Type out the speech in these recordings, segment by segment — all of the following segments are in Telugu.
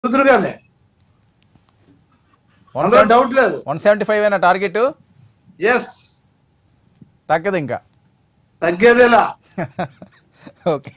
కుదురుగానే వన్ అందులో డౌట్ లేదు వన్ సెవెంటీ ఫైవ్ అయినా టార్గెట్ ఎస్ తగ్గదు ఇంకా తగ్గేదేలా okay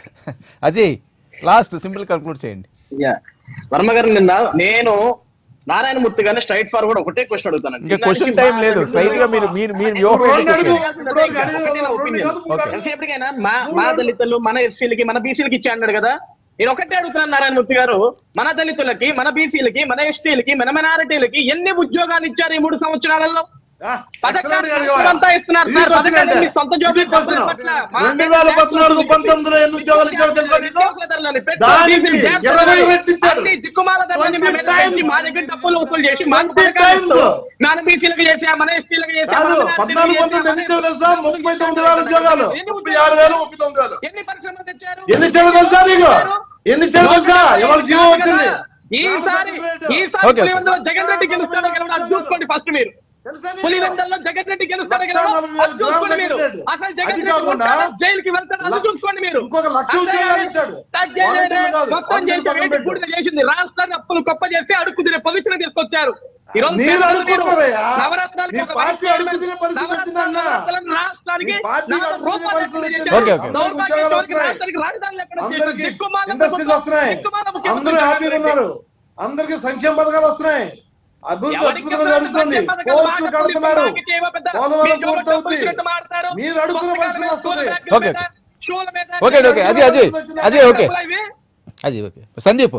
Ajay last simple conclude చేయండి యా. వర్మ గారు నిన్న నేను నారాయణమూర్తి గారిని స్ట్రైట్ ఫార్వర్డ్ ఒకటే క్వశ్చన్ అడుగుతాను ఇంకా క్వశ్చన్ టైం లేదు స్ట్రైట్ గా మీరు మీరు మీరు వ్యూహం ఏంటో రెండు అడుగు. చెప్పండి. ఇప్పుడు ఒక అడుగు, రెండు కాదు, మూడు అడుగు. ఎంతసేపటికైనా మా మా దళితులు మన ఎస్సీలకి మన బీసీలకి ఇచ్చా అన్నాడు కదా నేను ఒకటే అడుగుతున్నాను నారాయణమూర్తి గారు మన దళితులకి మన బీసీలకి మన ఎస్టీలకి మన మైనారిటీలకి ఎన్ని ఉద్యోగాలు ఇచ్చారు ఈ మూడు సంవత్సరాలలో ఆ, పథకాలు excellent గా అడిగావా? అంతా ఇస్తున్నారు ఇది సార్. question పథకాలు అంటే. మీ సొంత జోబులు ఇది question. పట్ల మా రెండు వేల పద్నాలుగు పంతొమ్మిదిలో ఎన్ని ఉద్యోగాలు ఇచ్చారో తెలుసా నీకు? దానికి ఇరవై రెట్లు ఇచ్చారు. అన్ని దిక్కుమాల ధరలని మా మీద 20 times. పెంచి మా దగ్గర డబ్బులు వసూలు చేసి మా 20 పథకాలు times. ఇస్తూ మన బీసీలకు చేసా మన ఎస్టీలకు చేసా కాదు మన పద్నాలుగు మైనారిటీలకు పంతొమ్మిది ఎన్ని చేసా, ఇచ్చారో తెలుసా ముప్పై తొమ్మిది వేల ఉద్యోగాలు ఎన్ని ముప్పై ఆరు వేలు ముప్పై తొమ్మిది వేలు ఎన్ని పరిశ్రమలు తెచ్చారు ఎన్ని ఇచ్చారో తెలుసా నీకు ఎన్ని ఇచ్చారో తెలుసా ఇవాళ జీవో వచ్చింది ఈసారి ఈసారి ఓకే, ఓకే. పులివెందులో జగన్ రెడ్డి గెలుస్తాడో గెలవడో అది చూసుకోండి ఫస్ట్ మీరు తెలుసా నీకు? పులివెందుల్లో జగన్ రెడ్డి గెలుస్తాడో లక్ష గెలవడో నలభై వేల అది చూసుకోండి మీరు గ్రాములు అసలు అది జగన్ రెడ్డి కాకుండా ఉంటాడో, జైలుకి వెళ్తాడో అది లక్ష- చూసుకోండి మీరు ఇంకొక లక్ష ఉద్యోగాలు ఇచ్చాడు. తగ్గేదే వాలంటీర్లు కాదు, మొత్తం వాలంటీర్లు చేసి పక్కన వేటి పెట్టు. బూడిద చేసింది రాష్ట్రాన్ని అప్పులు గొప్ప చేసి అడుక్కు తినే పొజిషన్ తీసుకొచ్చారు ఈ రోజు మీరు పెద్దలు అడుక్కున్నారయ్యా. నవరత్నాలకి మీ ఒక పార్టీ వైస్ అడుక్కు తినే పరిస్థితి నవరత్నాల వచ్చిందన్నా. నవరత్నాలను రాష్ట్రానికి మీ పార్టీ నాలుగు అడుక్కు తినే రూపాయలు పరిస్థితి చేశారు. వచ్చింది. Okay, okay. దౌర్భాగ్యం ఉద్యోగాలు చోటుకి వస్తున్నాయి. రాష్ట్రానికి రాజధానులు ఎక్కడ చేశారు? అందరికి దిక్కుమాల ఇండస్ట్రీస్ ప్రభుత్వం, వస్తున్నాయి దిక్కుమాల ముఖ్యమంత్రి అందరూ హ్యాపీగా జగన్ రెడ్డి. ఉన్నారు అందరికి సంక్షేమ పథకాలు వస్తున్నాయి అభివృద్ధి ఎవరికి అద్భుతంగా చెప్పారు జరుగుతుంది సంక్షేమ పథకాలు? కోర్టులు బాగా కడుతున్నారు పులిపి బాగా పెద్ద పోలవరం మీరు జోబులు పూర్తవుతుంది డబ్బులు మాట్లాడతారు. మీరు అడుగుతున్న పుస్తకాల పరిస్థితి మీద, వస్తుంది స్కూల్ ఓకే, బ్యాగుల మీద, షూల మీద, okay okay Ajay Ajay Ajay okay డబ్బులు ఇవి. Ajay okay Sandeep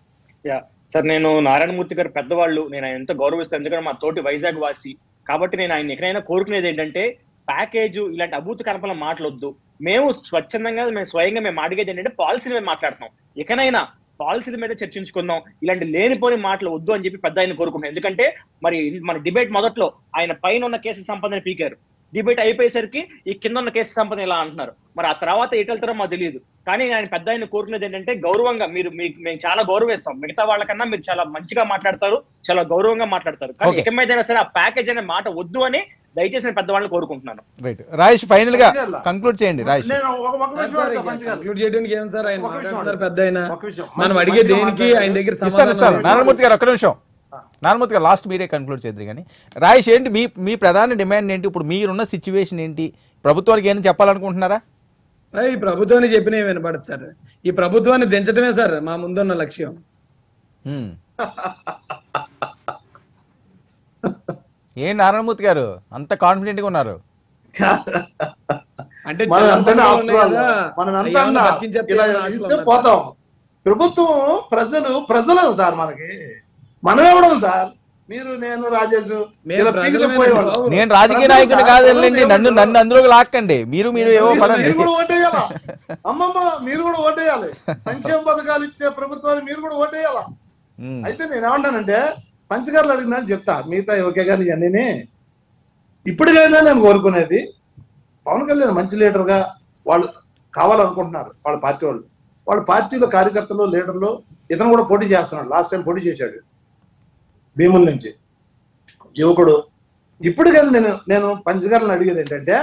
yeah sir నేను నారాయణమూర్తి గారు పెద్దవాళ్ళు నేను ఆయన ఎంతో గౌరవిస్తాను ఎందుకంటే మా తోటి వైజాగ్ వాసి కాబట్టి నేను ఆయన ఎక్కడైనా కోరుకునేది ఏంటంటే ప్యాకేజ్ ఇలాంటి అభూత కల్పన మాటలొద్దు మేము స్వచ్ఛందంగా మేము స్వయంగా మేము అడిగేది ఏంటంటే పాలసీ మీద మాట్లాడుతున్నాం ఇకనైనా పాలసీ మీద చర్చించుకుందాం ఇలాంటి లేనిపోని మాటలు వద్దు అని చెప్పి పెద్ద ఆయన కోరుకుంటున్నాం ఎందుకంటే మరి మన డిబేట్ మొదట్లో ఆయన పైన ఉన్న కేసు సంపదని పీకారు డిబేట్ అయిపోయేసరికి ఈ కింద ఉన్న కేసు సంపద ఇలా అంటున్నారు మరి ఆ తర్వాత ఎటు వెళ్తారో మాకు తెలియదు కానీ ఆయన పెద్ద ఆయన కోరుకునేది ఏంటంటే గౌరవంగా మీరు మీకు మేము చాలా గౌరవిస్తాం మిగతా వాళ్ళకన్నా మీరు చాలా మంచిగా మాట్లాడతారు చాలా గౌరవంగా మాట్లాడతారు కానీ Okay. ఎకమైనా సరే ఆ ప్యాకేజ్ అనే మాట వద్దు అని దయచేసి నేను పెద్దవాళ్ళని కోరుకుంటున్నాను రైట్ రాయేష్ ఫైనల్ గా పంచగల్లా. కంక్లూడ్ చేయండి రాయేష్ నేను ఒక ఒక విషయం అడుగుతా పంచగారు. కంక్లూడ్ చేయడానికి ఏం సార్ ఆయన ఒక విషయం మాట్లాడుతున్నారు అడుగు. పెద్ద ఆయన ఒక విషయం. మనం మంచి- అడిగే మంచిగా దేనికి మాట్లాడారు. ఆయన దగ్గర ఇస్తాను సమాధానం ఇస్తాను లేదు. నారాయణమూర్తి గారు ఒక్క నిమిషం నారాయణమూర్తి గారు లాస్ట్ మీరే కన్క్లూడ్ చేద్దరు కానీ రాయేష్ ఏంటి మీ మీ ప్రధాన డిమాండ్ ఏంటి ఇప్పుడు మీరున్న సిచ్యువేషన్ ఏంటి ప్రభుత్వానికి ఏమైనా చెప్పాలనుకుంటున్నారా అరే, ఈ ప్రభుత్వాన్ని చెప్పిన వినపడదు సార్ ఈ ప్రభుత్వాన్ని దించడమే సార్ మా ముందున్న లక్ష్యం హ్మ్. ఏం నారాయణమూర్తి గారు అంత కాన్ఫిడెంట్ గా ఉన్నారు అంటే మనం చాలా ఎంతైనా మంది ఉన్నాయి ఆపుకోవాలి. కదా, మనం ఎంత ఏమన్నా అన్నా బతికించేస్తే ఇలా ఏమన్నా ఇస్తే ఆశలు పోతాం ప్రభుత్వం ప్రజలు ప్రజలు సార్ మనకి మనం ఇవ్వడం సార్ మీరు నేను రాజేష్ మేము ఇలా ప్రజలమే పీకితే పోయేవాళ్ళం. బాబు. నేను రాజకీయ ప్రజలు నాయకుని సార్, కాదు ప్రజలు వెళ్ళండి నన్ను ఏమంటారు? నన్ను అందులోకి లాక్కండి మీరు మీరు ఏవో మీరు- పనండి మీరు కూడా ఓటేయాలా అమ్మమ్మ మీరు కూడా ఓటేయాలి సంక్షేమ పథకాలు ఇచ్చే ప్రభుత్వాన్ని మీరు కూడా ఓటేయాలా హ్మ్. అయితే నేను ఏమంటానంటే పంచగారులు అడిగిందని చెప్తా మిగతా ఓకే కానీ ఇవన్నీ ఇప్పటికైనా నేను కోరుకునేది పవన్ కళ్యాణ్ మంచి లీడర్ గా వాళ్ళు కావాలనుకుంటున్నారు వాళ్ళ పార్టీ వాళ్ళు వాళ్ళ పార్టీలో కార్యకర్తలు లీడర్లు ఇతను కూడా పోటీ చేస్తున్నాడు లాస్ట్ టైం పోటీ చేశాడు భీముల నుంచి యువకుడు ఇప్పటికైనా నేను నేను పంచగారులను అడిగేది ఏంటంటే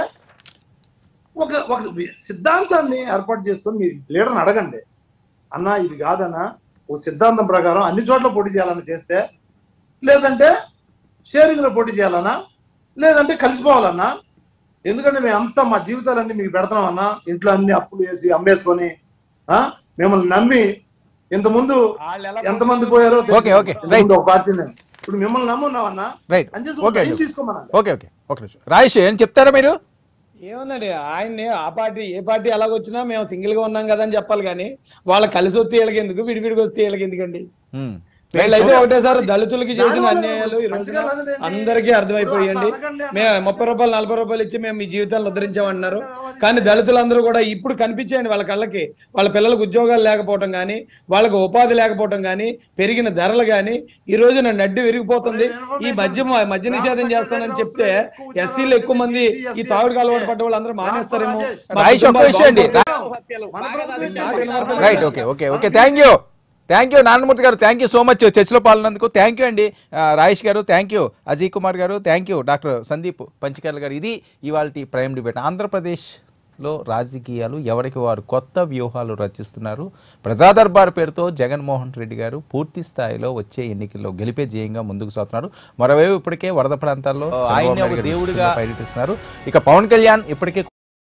ఒక ఒక సిద్ధాంతాన్ని ఏర్పాటు చేసుకొని మీ లీడర్ని అడగండి అన్నా ఇది కాదన్నా ఓ సిద్ధాంతం ప్రకారం అన్ని చోట్ల పోటీ చేయాలని చేస్తే లేదంటే షేరింగ్ లో పోటీ చేయాలన్నా లేదంటే కలిసిపోవాలన్నా ఎందుకంటే మేము అంతా మా జీవితాలన్నీ మీకు పెడతామన్నా ఇంట్లో అన్ని అప్పులు వేసి అమ్మేసుకొని ఆ మిమ్మల్ని నమ్మి ఇంతకుముందు ఎంతమంది పోయారో తెలుసు. ఓకే, ఓకే, ఇంతకుముందు రైట్. ఒక పార్టీని ఇప్పుడు మిమ్మల్ని నమ్మున్నామన్నా రైట్ అని చేసి ఓకే టైం తీసుకోమన్నా ఓకే ఓకే ఒక నిమిషం రాయేష్ ఏం చెప్తారా మీరు ఏముందండి ఆయన్ని ఆ పార్టీ ఏ పార్టీ ఎలాగొచ్చినా మేము సింగిల్ గా ఉన్నాం కదా అని చెప్పాలి కానీ వాళ్ళ కలిసి వస్తే వీళ్ళకి ఎందుకు విడివిడిగా వస్తే వీళ్ళకి ఎందుకండి హ్మ్. వీళ్ళైతే ఒకటే సార్ దళితులకి చేసిన దానివల్ల అన్యాయాలు ఈ రోజున మంచిగా అనేది ఏంటి? అందరికీ అర్థమైపోయండి ఇప్పుడు అనకండి అన్న. మేము ముప్పై రూపాయలు నలభై రూపాయలు ఇచ్చి మేము మీ జీవితాలను ఉద్ధరించామన్నారు కానీ దళితులందరూ కూడా ఇప్పుడు కనిపించేయండి వాళ్ళ కళ్ళకి వాళ్ళ పిల్లలకు ఉద్యోగాలు లేకపోవడం కానీ వాళ్ళకి ఉపాధి లేకపోవడం కానీ పెరిగిన ధరలు కానీ ఈ రోజున నడ్డి విరిగిపోతుంది ఈ మద్య మద్య నిషేధం చేస్తానని చెప్తే ఎస్సీలు ఎక్కువ మంది ఈ తాగుడు అలవాటు పడ్డ వాళ్ళందరూ మానేస్తారేమో మా రాయేష్ ఒక్క కుటుంబాలు విషయం అండి బాగుపడతాయి. మన ప్రభుత్వం మాట ఇచ్చింది. వినపడుతుంది. Right okay okay okay thank you thank you Narayanamurthy garu thank you so much చర్చలో పాల్గొన్నందుకు థ్యాంక్ యూ అండి ఆ, రాయేష్ గారు thank you Ajay Kumar garu thank you doctor Sandeep Panchakarla garu ఇది ఇవాళ ప్రైమ్ డిబేట్ ఆంధ్రప్రదేశ్ లో రాజకీయాలు ఎవరికి వారు కొత్త వ్యూహాలు రచిస్తున్నారు ప్రజా దర్బార్ పేరుతో జగన్మోహన్ రెడ్డి గారు పూర్తి స్థాయిలో వచ్చే ఎన్నికల్లో గెలిపే జయంగా ముందుకు సాగుతున్నారు మరోవైపు ఇప్పటికే వరద ప్రాంతాల్లో ఆయన్ని ఒక దేవుడిగా పర్యటిస్తున్నారు ఇక పవన్ కళ్యాణ్ ఇప్పటికే